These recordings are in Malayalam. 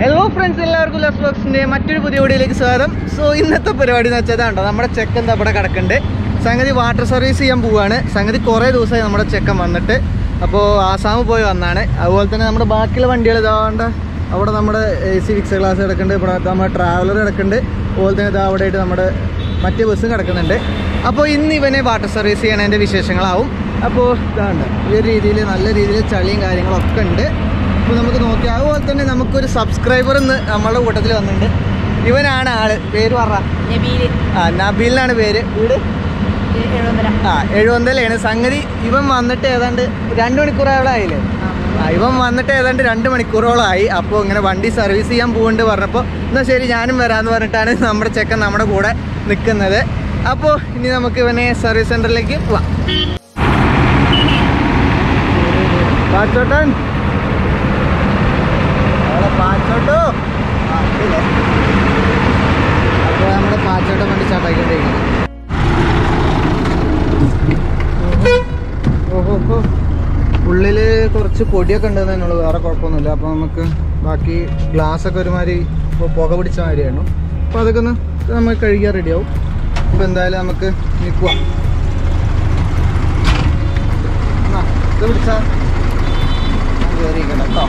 ഹലോ ഫ്രണ്ട്സ് എല്ലാവർക്കും ലസ് ബോക്സിന്റെ മറ്റൊരു പുതിയ വീഡിയോയിലേക്ക് സ്വാഗതം സോ ഇന്നത്തെ പരിപാടി എന്ന് വെച്ചാൽ കണ്ടോ നമ്മുടെ ചെക്കൻ ദാ ഇവിടെ കിടക്കുന്നുണ്ട് സംഗതി വാട്ടർ സർവീസ് ചെയ്യാൻ പോവാണ് സംഗതി കുറേ ദിവസമായി നമ്മുടെ ചെക്കൻ വന്നിട്ട് അപ്പോൾ ആസാമ് പോയി വന്നാണ് അതുപോലെ തന്നെ നമ്മുടെ ബാക്കിയുള്ള വണ്ടികൾ ഇതാണ്ട് അവിടെ നമ്മുടെ എ സി ഫിക്സ് ക്ലാസ് കിടക്കുന്നുണ്ട് ഇവിടെ നമ്മുടെ ട്രാവലർ കിടക്കുന്നുണ്ട് അതുപോലെ തന്നെ ഇതാ അവിടെ ആയിട്ട് നമ്മുടെ മറ്റേ ബസ്സും കിടക്കുന്നുണ്ട് അപ്പോൾ ഇന്ന് ഇവനെ വാട്ടർ സർവീസ് ചെയ്യണതിൻ്റെ വിശേഷങ്ങളാവും അപ്പോൾ ഇതാണ്ട് ഈ ഒരു രീതിയിൽ നല്ല രീതിയിൽ ചളിയും കാര്യങ്ങളൊക്കെ ഉണ്ട് അപ്പോൾ നമുക്ക് നോക്കി അതുപോലെ തന്നെ നമുക്കൊരു സബ്സ്ക്രൈബർ എന്ന് നമ്മളുടെ കൂട്ടത്തിൽ വന്നിട്ടുണ്ട് ഇവനാണ് ആള് പേര് പറ നബീല് ആ നബീലിനാണ് പേര് വീട് എഴുപതര ആ എഴുപന്തലാണ് സംഗതി ഇവൻ വന്നിട്ട് ഏതാണ്ട് രണ്ട് മണിക്കൂറോളം ആയില്ലേ ആ ഇവൻ വന്നിട്ട് ഏതാണ്ട് രണ്ട് മണിക്കൂറോളം ആയി അപ്പോൾ ഇങ്ങനെ വണ്ടി സർവീസ് ചെയ്യാൻ പോകുന്നുണ്ട് പറഞ്ഞപ്പോൾ എന്നാൽ ശരി ഞാനും വരാമെന്ന് പറഞ്ഞിട്ടാണ് നമ്മുടെ ചെക്കൻ നമ്മുടെ കൂടെ നിൽക്കുന്നത് അപ്പോൾ ഇനി നമുക്ക് ഇവനെ സർവീസ് സെൻറ്ററിലേക്ക് പോവാം പാച്ചോട്ടൻ അവിടെ പാച്ചോട്ടോ ആ, ഇല്ലേ? അപ്പോൾ നമ്മുടെ പാച്ചോട്ടൻ വണ്ടി ചാട്ടാക്കിക്കൊണ്ടിരിക്കുന്നത് ഓഹോ ഉള്ളില് കുറച്ച് പൊടിയൊക്കെ ഉണ്ടെന്ന് എന്നുള്ളൂ വേറെ കുഴപ്പമൊന്നുമില്ല അപ്പോൾ നമുക്ക് ബാക്കി ഗ്ലാസ് ഒക്കെ ഒരുമാതിരി ഇപ്പൊ പുക പിടിച്ച മാതിരിയാണ് അപ്പോൾ അതൊക്കെ ഒന്ന് നമുക്ക് കഴുകിയാൽ റെഡിയാവും അപ്പോൾ എന്തായാലും നമുക്ക് നിൽക്കുക ഇത് പിടിച്ചാൽ കയറിയിരിക്കണം കേട്ടോ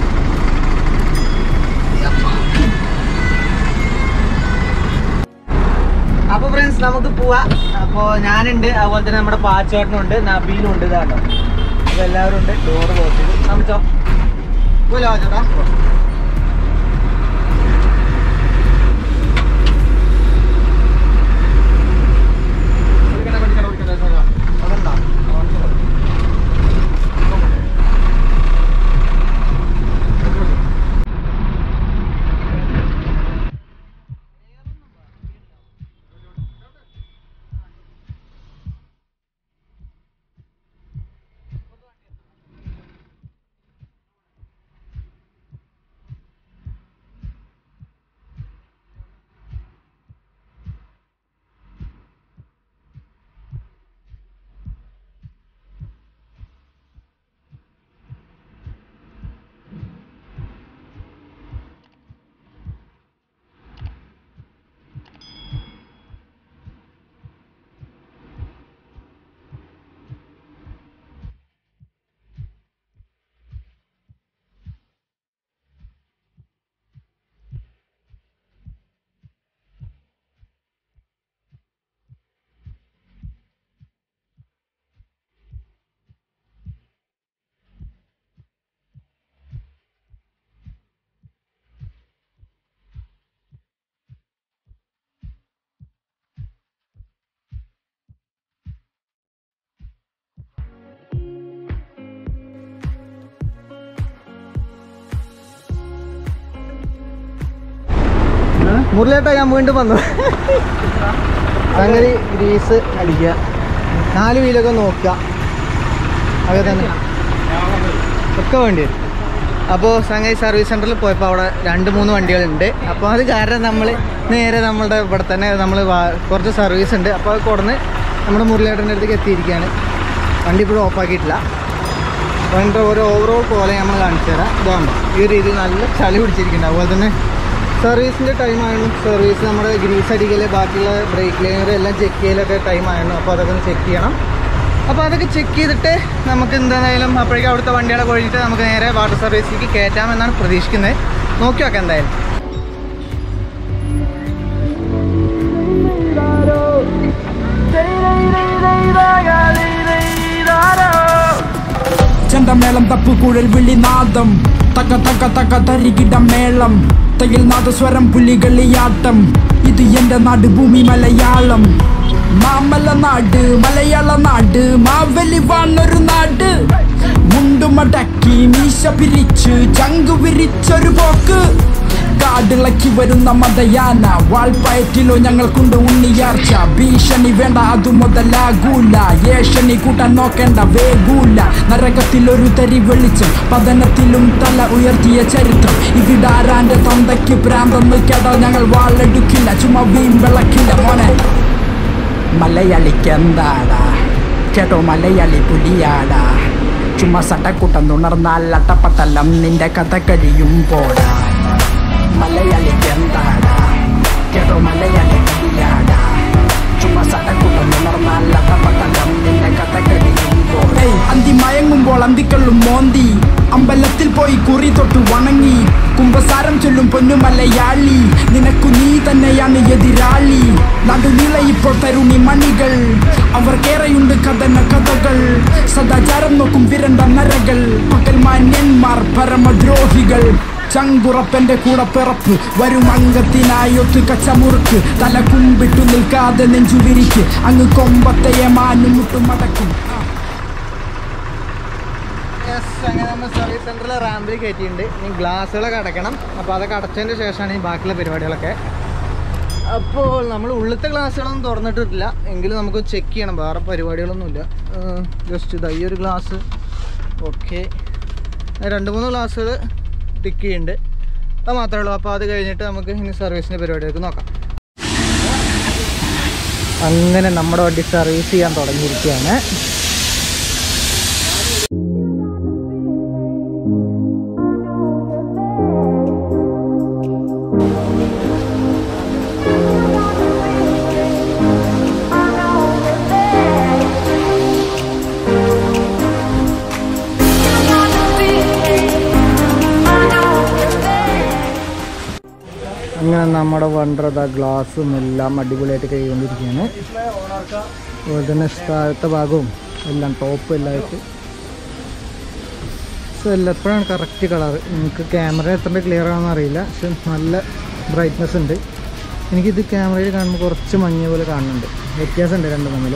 അപ്പൊ ഫ്രണ്ട്സ് നമുക്ക് പോവാ അപ്പൊ ഞാനുണ്ട് അതുപോലെ തന്നെ നമ്മുടെ പാച്ചോട്ടനുണ്ട് നബീലും ഉണ്ട് ഇതാട്ടോ അപ്പൊ എല്ലാവരും ഉണ്ട് ഡോറ് ക്ലോസ് ചെയ്തു നമിച്ചോ പോലോ ചേട്ടാ മുരളിയേട്ടാ ഞാൻ വീണ്ടും വന്നു സംഗതി ഗ്രീസ് അടിക്കുക നാല് വീലൊക്കെ നോക്കുക അതൊക്കെ തന്നെ ഒക്കെ വേണ്ടി വരും അപ്പോൾ സംഗതി സർവീസ് സെൻറ്ററിൽ പോയപ്പോൾ അവിടെ രണ്ട് മൂന്ന് വണ്ടികളുണ്ട് അപ്പോൾ അത് കാരണം നമ്മൾ നേരെ നമ്മളുടെ ഇവിടെ തന്നെ നമ്മൾ കുറച്ച് സർവീസ് ഉണ്ട് അപ്പോൾ അത് കൊടുന്ന് നമ്മുടെ മുരളിയേട്ടൻ്റെ അടുത്തേക്ക് എത്തിയിരിക്കുകയാണ് വണ്ടി ഇപ്പോഴും ഓഫാക്കിയിട്ടില്ല വണ്ടിയുടെ ഓരോ ഓവറോൾ പോലെ നമ്മൾ കാണിച്ചു തരാം ഇതാകുമ്പോൾ ഈ ഒരു രീതിയിൽ നല്ല ചളി പിടിച്ചിരിക്കുന്നുണ്ട് അതുപോലെ തന്നെ സർവീസിൻ്റെ ടൈം ആയിരുന്നു സർവീസ് നമ്മുടെ ഗ്രീസ് അടിക്കൽ ബാക്കിയുള്ള ബ്രേക്ക് ലൈനർ എല്ലാം ചെക്ക് ചെയ്യലൊക്കെ ടൈം ആയിരുന്നു അപ്പോൾ അതൊക്കെ ഒന്ന് ചെക്ക് ചെയ്യണം അപ്പോൾ അതൊക്കെ ചെക്ക് ചെയ്തിട്ട് നമുക്ക് എന്തായാലും അപ്പോഴേക്കും അവിടുത്തെ വണ്ടികളൊക്കെ ഒഴിഞ്ഞിട്ട് നമുക്ക് നേരെ വാട്ടർ സർവീസിലേക്ക് കയറ്റാമെന്നാണ് പ്രതീക്ഷിക്കുന്നത് നോക്കി നോക്കാം എന്തായാലും ചെണ്ടമേളം തപ്പുകുഴൽ വിളിനാദം തക്ക തക്ക തക്ക തരികിട മേളം തയിൽ നാദസ്വരം പുലികളിയാട്ടം ഇത് എന്റെ നാട് ഭൂമി മലയാളം മാമല നാട് മലയാള നാട് മാവലി വാണൊരു നാട് മുണ്ടുമടക്കി മീശ പിരിച്ച് ചങ്കു വിരിച്ചൊരു പോക്ക് കാടിളക്കി വരുന്ന മതയാന വാൾപ്പയറ്റിലോ ഞങ്ങൾക്കുണ്ട് ഉണ്ണിയാർച്ച ഭീഷണി വേണ്ട അതു മുതലാകൂല ഏഷണി കൂട്ടാൻ നോക്കേണ്ട വേഗൂല നരകത്തിലൊരു തരി വെളിച്ചം പതനത്തിലും തല ഉയർത്തിയ ചരിത്രം ഇവിടാരാന്റെ തൊന്തയ്ക്ക് പ്രാന്തെന്ന് കേട്ടാൽ ഞങ്ങൾ വാളെടുക്കില്ല ചുമ വീം വിളക്കില്ല മോനെ മലയാളിക്ക് എന്താടാ കേട്ടോ മലയാളി പുലിയാടാ ചുമ്മാ സട്ടക്കൂട്ടം തുണർന്നാൽ അട്ടപ്പട്ടലം നിന്റെ കഥ കഴിയും പോടാ മലയാളിക്ക് എന്താടാ കേട്ടോ മലയാളി കവിയാടാ ചുമ്മാ സടക്കുട്ടം ഉണർന്നാൽ അതപതകം നിന്റെ കഥ കഴിയുമ്പോൾ അന്തി മയങ്ങുമ്പോൾ അന്തിക്കള്ളും മോന്തി അമ്പലത്തിൽ പോയി കുറി തൊട്ട് വണങ്ങി കുംഭസാരം ചൊല്ലും പൊന്നു മലയാളി നിനക്കു നീ തന്നെയാണ് എതിരാളി നടുനില ഇപ്പോൾ തരുണി മണികൾ അവർക്കേറെയുണ്ട് കഥന കഥകൾ സദാചാരം നോക്കും വിരണ്ട നരകൾ പകൽ മാന്യന്മാർ പരമദ്രോഹികൾ ചങ്കുറപ്പന്റെ കൂടെ പിറപ്പ് വരും അംഗത്തിനായി ഒത്തു കച്ചമുറുക്ക് തല കുമ്പിട്ടു നിൽക്കാതെ നെഞ്ചു വിരിക്ക് അങ്ങ് കൊമ്പത്തെ മാനും മുട്ടും മടക്കും യെസ് അങ്ങനെ നമ്മൾ സർവീസ് സെൻറ്ററിൽ റാമ്പിൽ കയറ്റിയിട്ടുണ്ട് ഇനി ഗ്ലാസ്സുകളൊക്കെ അടയ്ക്കണം അപ്പോൾ അതൊക്കെ അടച്ചതിന് ശേഷമാണ് ഈ ബാക്കിയുള്ള പരിപാടികളൊക്കെ അപ്പോൾ നമ്മൾ ഉള്ളിലത്തെ ഗ്ലാസ്സുകളൊന്നും തുറന്നിട്ടിട്ടില്ല എങ്കിലും നമുക്ക് ചെക്ക് ചെയ്യണം വേറെ പരിപാടികളൊന്നുമില്ല ജസ്റ്റ് ഇതാ ഈ ഒരു ഗ്ലാസ് ഓക്കെ രണ്ട് മൂന്ന് ഗ്ലാസ്സുകൾ ടിക്ക് ചെയ്യുന്നുണ്ട് അത് മാത്രമേ ഉള്ളൂ അപ്പോൾ അത് കഴിഞ്ഞിട്ട് നമുക്ക് ഇനി സർവീസിൻ്റെ പരിപാടികൾക്ക് നോക്കാം അങ്ങനെ നമ്മുടെ വണ്ടി സർവീസ് ചെയ്യാൻ തുടങ്ങിയിരിക്കുകയാണ് അങ്ങനെ നമ്മുടെ വണ്ടറത ഗ്ലാസും എല്ലാം അടിപൊളിയായിട്ട് കൈകൊണ്ടിരിക്കുകയാണ് അതുപോലെ തന്നെ താഴത്തെ ഭാഗവും എല്ലാം ടോപ്പ് എല്ലാം ആയിട്ട് സോ എല്ലാം എപ്പോഴാണ് കറക്റ്റ് കളർ നിങ്ങൾക്ക് ക്യാമറ എത്ര ക്ലിയർ ആണെന്ന് അറിയില്ല പക്ഷെ നല്ല ബ്രൈറ്റ്നസ് ഉണ്ട് എനിക്കിത് ക്യാമറയിൽ കാണുമ്പോൾ കുറച്ച് മങ്ങിയ പോലെ കാണുന്നുണ്ട് വ്യത്യാസമുണ്ട് രണ്ടും തമ്മിൽ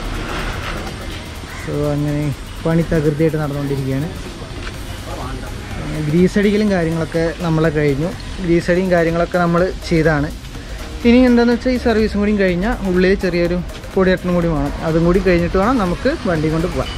സോ അങ്ങനെ പണി തകൃതിയായിട്ട് നടന്നുകൊണ്ടിരിക്കുകയാണ് ഗ്രീസ് അടിക്കലും കാര്യങ്ങളൊക്കെ നമ്മളെ കഴിഞ്ഞു ഗ്രീസ് അടിയും കാര്യങ്ങളൊക്കെ നമ്മൾ ചെയ്താണ് ഇനി എന്താണെന്ന് വെച്ചാൽ ഈ സർവീസും കൂടി കഴിഞ്ഞാൽ ഉള്ളിൽ ചെറിയൊരു പൊടിയട്ടനും കൂടി വേണം അതും കൂടി കഴിഞ്ഞിട്ട് വേണം നമുക്ക് വണ്ടി കൊണ്ട് പോകാൻ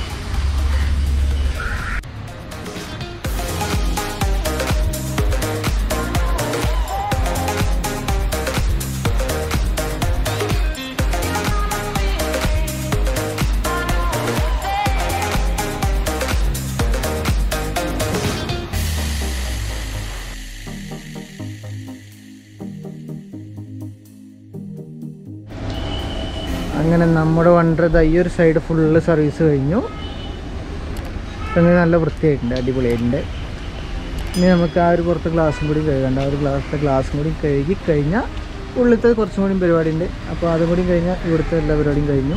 അങ്ങനെ നമ്മുടെ വണ്ടർ ദാ ഈ ഒരു സൈഡ് ഫുള്ള് സർവീസ് കഴിഞ്ഞു അങ്ങനെ നല്ല വൃത്തിയായിട്ടുണ്ട് അടിപൊളിയായിട്ടുണ്ട് ഇനി നമുക്ക് ആ ഒരു പുറത്ത് ഗ്ലാസും കൂടി കഴുകണ്ട ആ ഒരു ഗ്ലാസ്സിലെ ഗ്ലാസും കൂടി കഴുകി കഴിഞ്ഞാൽ ഉള്ളിലത്തെ കുറച്ചും കൂടി പരിപാടി ഉണ്ട് അപ്പോൾ അതും കൂടി കഴിഞ്ഞാൽ ഇവിടുത്തെ എല്ലാ പരിപാടിയും കഴിഞ്ഞു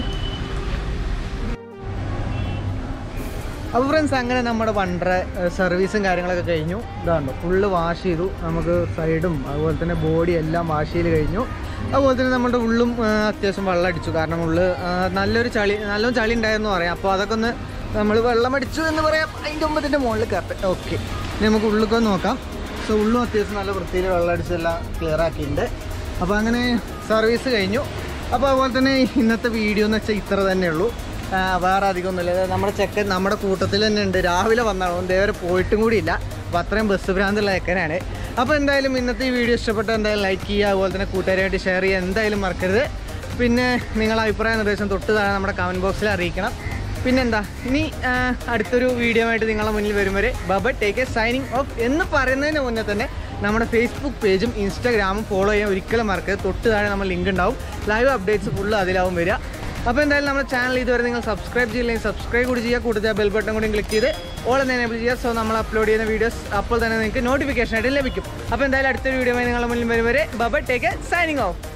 അപ്പോൾ ഫ്രണ്ട്സ് അങ്ങനെ നമ്മുടെ വണ്ടറ സർവീസും കാര്യങ്ങളൊക്കെ കഴിഞ്ഞു ഇതാണ്ടോ ഫുള്ള് വാഷ് ചെയ്തു നമുക്ക് സൈഡും അതുപോലെ തന്നെ ബോഡി എല്ലാം വാഷ് ചെയ്ത് കഴിഞ്ഞു അതുപോലെ തന്നെ നമ്മുടെ ഉള്ളും ആ, അത്യാവശ്യം വെള്ളം അടിച്ചു കാരണം ഉള്ള് ആ, നല്ലൊരു ചളി നല്ലൊരു ചളി ഉണ്ടായിരുന്നു പറയാം അപ്പോൾ അതൊക്കെ ഒന്ന് നമ്മൾ വെള്ളം അടിച്ചു എന്ന് പറയാം അതിൻ്റെ ഒമ്പതിൻ്റെ മുകളിൽ കറക്റ്റ് ഓക്കെ ഇനി നമുക്ക് ഉള്ളൊക്കെ ഒന്ന് നോക്കാം സോ ഉള്ളും അത്യാവശ്യം നല്ല വൃത്തിയിൽ വെള്ളം അടിച്ചെല്ലാം ക്ലിയർ ആക്കിയിട്ടുണ്ട് അപ്പോൾ അങ്ങനെ സർവീസ് കഴിഞ്ഞു അപ്പോൾ അതുപോലെ തന്നെ ഇന്നത്തെ വീഡിയോ എന്ന് വെച്ചാൽ ഇത്ര തന്നെ ഉള്ളൂ ആ, വേറെ അധികമൊന്നുമില്ല അതായത് നമ്മുടെ ചെക്കൻ നമ്മുടെ കൂട്ടത്തിൽ തന്നെ ഉണ്ട് രാവിലെ വന്നാണ് ഇതേവരെ പോയിട്ടും കൂടിയില്ല അപ്പോൾ അത്രയും ബസ് ഭ്രാന്തുള്ള ചെക്കനാണ് അപ്പോൾ എന്തായാലും ഇന്നത്തെ ഈ വീഡിയോ ഇഷ്ടപ്പെട്ട എന്തായാലും ലൈക്ക് ചെയ്യുക അതുപോലെ തന്നെ കൂട്ടുകാരായിട്ട് ഷെയർ ചെയ്യുക എന്തായാലും മറക്കരുത് പിന്നെ നിങ്ങളുടെ അഭിപ്രായ നിർദ്ദേശം തൊട്ട് താഴെ നമ്മുടെ കമൻറ്റ് ബോക്സിൽ അറിയിക്കണം പിന്നെന്താ ഇനി ആ, അടുത്തൊരു വീഡിയോ ആയിട്ട് നിങ്ങളുടെ മുന്നിൽ വരും വരെ ബബ ടേക്ക് എ സൈനിങ് ഓഫ് എന്ന് പറയുന്നതിന് മുന്നേ തന്നെ നമ്മുടെ ഫേസ്ബുക്ക് പേജും ഇൻസ്റ്റാഗ്രാമും ഫോളോ ചെയ്യാൻ ഒരിക്കലും മറക്കരുത് തൊട്ട് താഴെ നമ്മൾ ലിങ്ക് ഉണ്ടാവും ലൈവ് അപ്ഡേറ്റ്സ് ഫുള്ള് അതിലാവും വരിക അപ്പോൾ എന്തായാലും നമ്മുടെ ചാനൽ ഇതുവരെ നിങ്ങൾ സബ്സ്ക്രൈബ് ചെയ്യില്ലെങ്കിൽ സബ്സ്ക്രൈബ് കൂടി ചെയ്യുക കൂടുതൽ ബെൽ ബട്ടൺ കൂടി ക്ലിക്ക് ചെയ്ത് ഓൾ എന്ന് എനേബിൾ ചെയ്യുക സോ നമ്മൾ അപ്ലോഡ് ചെയ്യുന്ന വീഡിയോസ് അപ്പോൾ തന്നെ നിങ്ങൾക്ക് നോട്ടിഫിക്കേഷൻ ആയിട്ട് ലഭിക്കും അപ്പോൾ എന്തായാലും അടുത്തൊരു വീഡിയോ നിങ്ങളുടെ മുന്നിൽ വരും വരെ ബബ ടേക്ക് എ സൈനിങ് ഓഫ്